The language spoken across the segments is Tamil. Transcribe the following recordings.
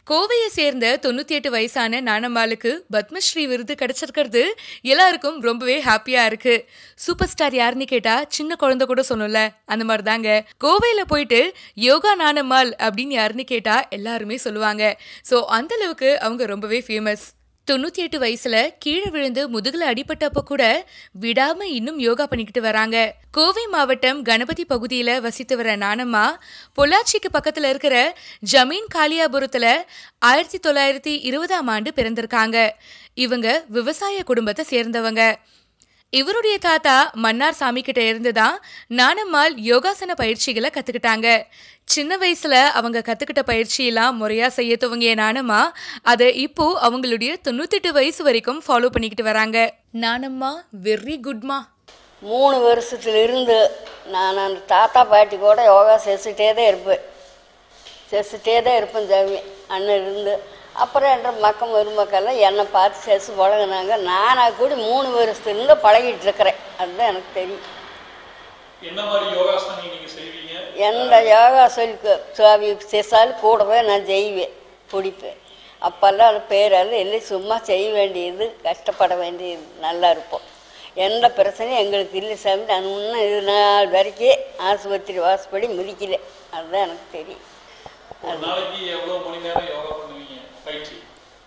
கோவையை சேர்ந்த தொண்ணூத்தி எட்டு வயசான நானம்மாளுக்கு பத்மஸ்ரீ விருது கிடைச்சிருக்கிறது எல்லாருக்கும் ரொம்பவே ஹாப்பியா இருக்கு சூப்பர் ஸ்டார் யாருன்னு கேட்டா சின்ன குழந்தை கூட சொன்னல அந்த மாதிரி தாங்க கோவையில போயிட்டு யோகா நானம்மாள் அப்படின்னு யாருன்னு கேட்டா எல்லாருமே சொல்லுவாங்க ஸோ அந்த அளவுக்கு அவங்க ரொம்பவே ஃபேமஸ் தொண்ணூத்தி எட்டு வயசுல கீழே விழுந்து முதுகுல அடிபட்டப்ப கூட விடாம இன்னும் யோகா பண்ணிக்கிட்டு வராங்க கோவை மாவட்டம் கணபதி பகுதியில வசித்து வர நானம்மா பொள்ளாச்சிக்கு பக்கத்துல இருக்கிற ஜமீன் காளியாபுரத்துல ஆயிரத்தி தொள்ளாயிரத்தி இருபதாம் ஆண்டு பிறந்திருக்காங்க இவங்க விவசாய குடும்பத்தை சேர்ந்தவங்க இவருடைய தாத்தா மன்னார் சாமி கிட்ட இருந்து தான் நானம்மாள் யோகாசன பயிற்சிகளை கத்துக்கிட்டாங்க சின்ன வயசுல அவங்க கத்துக்கிட்ட பயிற்சியெல்லாம் முறையா செய்ய துவங்கிய நானம்மா அதை இப்போ அவங்களுடைய தொண்ணூத்தெட்டு வயசு வரைக்கும் ஃபாலோ பண்ணிக்கிட்டு வராங்க நானம்மா வெரி குட்மா மூணு வருஷத்துல இருந்து நான் அந்த தாத்தா பாட்டி கூட யோகா செஞ்சுட்டே தான் இருப்பேன் செஞ்சுட்டே தான் இருப்பேன் சாமி அண்ணன் இருந்து அப்புறம் என்ற மக்கள் மருமக்கெல்லாம் என்னை பார்த்து செசு பழகுனாங்க நானாக கூட மூணு வருஷத்துலேருந்து பழகிட்டு இருக்கிறேன் அதுதான் எனக்கு தெரியும் என்ன மாதிரி யோகாசனங்கள் நீங்க செய்வீங்க எந்த யோகா சொல்லி சுவாமி செசாலும் கூடவே நான் செய்வேன் பிடிப்பேன் அப்போல்லாம் அது பேரால் எல்லாம் சும்மா செய்ய வேண்டியது கஷ்டப்பட வேண்டியது நல்லா இருப்போம் எந்த பிரச்சனையும் எங்களுக்கு இல்லை சாமி நான் இன்னும் இது நாள் வரைக்கும் ஆஸ்பத்திரி வாசப்படி முடிக்கல அதுதான் எனக்கு தெரியும் ஒரு நாளைக்கு எவ்வளவு மணி நேரம் யோகா பண்ணுவீங்க பயிற்சி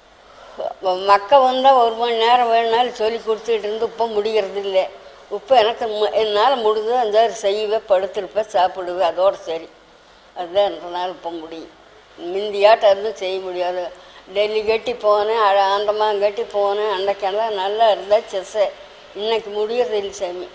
மக்க வந்தால் ஒரு மணி நேரம் வேணுனாலும் சொல்லி கொடுத்துட்டு இருந்து இப்போ முடிகிறது இல்லை இப்போ எனக்கு மு- என்னால் முடிஞ்சது அந்த செய்வேன் படுத்திருப்பேன் சாப்பிடுவேன் அதோட சரி அதுதான் என்னால் இப்போ முடியும் முந்தியாட்டம் இருந்தும் செய்ய முடியாது டெல்லி கட்டி போனேன் அ- ஆண்டமான் கட்டி போனேன் அன்றைக்கெல்லாம் நல்லா இருந்தால் செஸ்ஸை இன்னைக்கு முடியறது இல்லை சாமி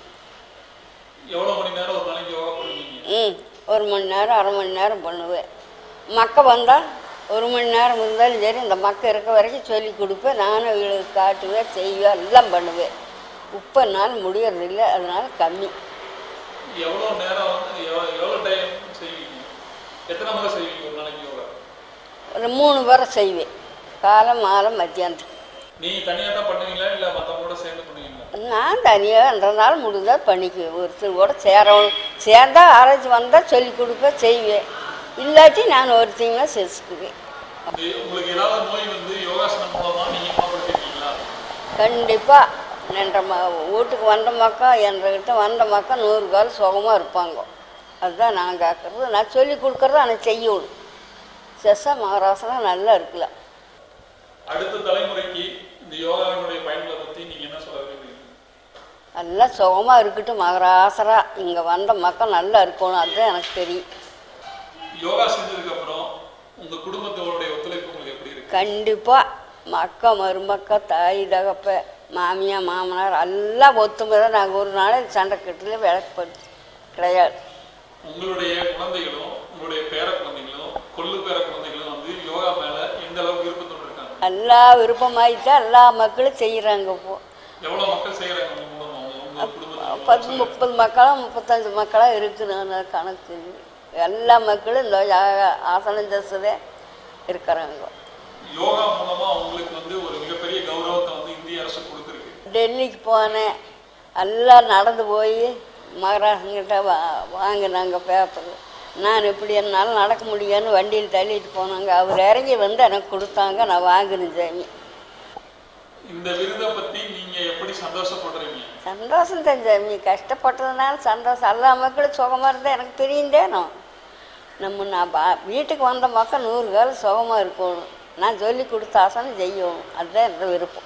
எவ்வளவு மணி நேரம் ஒரு நாளைக்கு யோகா பண்ணுவீங்க ம் ஒரு மணி நேரம் அரை மணி நேரம் பண்ணுவேன் மக்க வந்தால் ஒரு மணி நேரம் இருந்தாலும் சரி இந்த மக்க இருக்க வரைக்கும் சொல்லி கொடுப்பேன் நானும் இவங்களுக்கு காட்டுவேன் செய்வேன் எல்லாம் பண்ணுவேன் இப்போ என்னால் முடியறதில்லை அதனால கம்மி எவ்வளவு நேரம் வந்து எவ்வ- எவ்வளவு டைம் செய்வீங்க எத்தனை முறை செய்வீங்க ஒரு நாளைக்கு யோகா ஒரு மூணு வரை செய்வேன் காலை மாலை மத்தியானத்துக்கு நீங்க தனியா தான் பண்ணுவீங்களா இல்ல மத்தவங்களோட சேர்ந்து பண்ணுவீங்களா நான் தனியாக முடிஞ்சால் பண்ணிக்குவேன் ஒருத்தர் கூட சேரணும் சேர்ந்தா ஆராய்ச்சி வந்தால் சொல்லி கொடுப்பேன் செய்வேன் இல்லாட்டி நான் ஒருத்தையுமே செஞ்சுக்குவேன் இது உங்களுக்கு ஏதாவது நோய் வந்து யோகாசனம் மூலமா நீங்க குணப்படுத்திருக்கீங்களா கண்டிப்பாக என்ற ம வீட்டுக்கு வந்த மக்கா என்கிட்ட வந்த மக்கா நூறு கால் சுகமாக இருப்பாங்க அதுதான் நான் கேட்குறது நான் சொல்லி கொடுக்குறது ஆனால் செய்யணும் செஸ்ஸா மகாராசனம் நல்லா இருக்கலாம் அடுத்த தலைமுறைக்கு இந்த யோகாவினுடைய பயன்களை பத்தி நீங்க என்ன சொல்ல விரும்புறீங்க நல்லா சுகமாக இருக்கட்டும் மகராசரா இங்கே வந்த மக்கள் நல்லா இருக்கணும் அதுதான் எனக்கு தெரியும் யோகா செஞ்சதுக்கு அப்புறம் உங்க குடும்பத்தோடைய ஒத்துழைப்பு உங்களுக்கு எப்படி இருக்கு கண்டிப்பாக மக்கா மருமக்கா தாய் தகப்ப மாமியா மாமனார் எல்லாம் ஒத்துமை தான் நாங்கள் ஒரு நாள் சண்டை கட்டில் விளக்குப்படுத்து கிடையாது உங்களுடைய குழந்தைகளும் உங்களுடைய பேர குழந்தைகளும் கொள்ளு பேர குழந்தைகளும் வந்து யோகா மேல எந்த அளவுக்கு விருப்பத்தோடு இருக்காங்க எல்லா விருப்பமாயிட்டா எல்லா மக்களும் செய்கிறாங்க இப்போ எவ்வளவு மக்கள் செய்யறாங்க உங்க மூலமா உங்க உங்க குடும்பத்துல பத்து முப்பது மக்களா முப்பத்தஞ்சு மக்களா இருக்குது அந்த கணக்கு எல்லா மக்களும் இந்த யா- ஆசனம் தசதே இருக்கிறாங்க யோகா மூலமா உங்களுக்கு வந்து ஒரு மிகப்பெரிய கௌரவத்தை வந்து இந்திய அரசு கொடுத்துருக்கு டெல்லிக்கு போனேன் எல்லாம் நடந்து போய் மகாராஷ்டிரங்கிட்ட வா வாங்கினாங்க பேப்பர் நான் இப்படி என்னால் நடக்க முடியாதுன்னு வண்டியில் தள்ளிட்டு போனாங்க அவர் இறங்கி வந்து எனக்கு கொடுத்தாங்க நான் வாங்கினேன் சாமி இந்த விருதை பத்தி நீங்க எப்படி சந்தோஷப்படுறீங்க சந்தோஷம் தான் சாமி கஷ்டப்பட்டதுனால சந்தோஷம் எல்லா மக்களும் சுகமாக இருந்தால் எனக்கு தெரியுந்தேனோ நம்ம நான் பா வீட்டுக்கு வந்த மக்கள் நூறு காலம் சுகமாக இருக்கணும் நான் சொல்லி கொடுத்த ஆசனம் செய்யணும் அதுதான் என்னோட விருப்பம்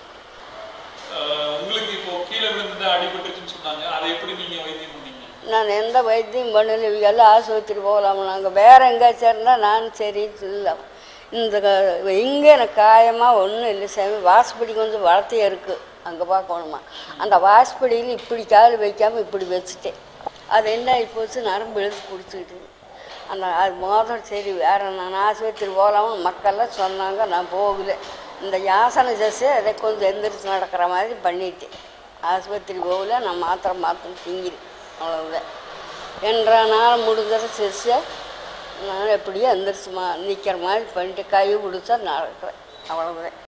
அஹ் உங்களுக்கு இப்போ கீழே விழுந்து அடிபட்டுச்சுன்னு சொன்னாங்க அதை எப்படி நீங்க வைத்தியம் பண்ணீங்க நான் எந்த வைத்தியம் பண்ணல எல்லாம் ஆஸ்பத்திரி போகலாம் நாங்கள் வேற எங்கேயாச்சும் இருந்தால் நான் சரி இல்லை இந்த க- இங்கே எனக்கு காயமாக ஒன்றும் இல்லை சாமி வாசப்படி கொஞ்சம் வளர்த்தியாக இருக்குது அங்கே பார்க்கணுமா அந்த வாசப்படியில் இப்படி கால் வைக்காமல் இப்படி வச்சுட்டேன் அது என்ன ஆகி போச்சு நரம்பு இழுத்து பிடிச்சிக்கிட்டு அந்த அது மோதிரம் சரி வேற நான் ஆஸ்பத்திரி போகலாம்னு மக்கள்லாம் சொன்னாங்க நான் போகல இந்த யாசன ஜஸ்ஸு அதை கொஞ்சம் எந்திரிச்சு நடக்கிற மாதிரி பண்ணிட்டேன் ஆஸ்பத்திரி போகல நான் மாத்திரை மாத்திரை திங்கிறேன் அவ்வளவுதான் என்ற நாள் முடிஞ்சதை செஸ்ஸை நான் எப்படியோ எந்திரிச்சு மா நிற்கிற மாதிரி பண்ணிட்டு கை பிடிச்சா நடக்கிறேன் அவ்வளவுதான்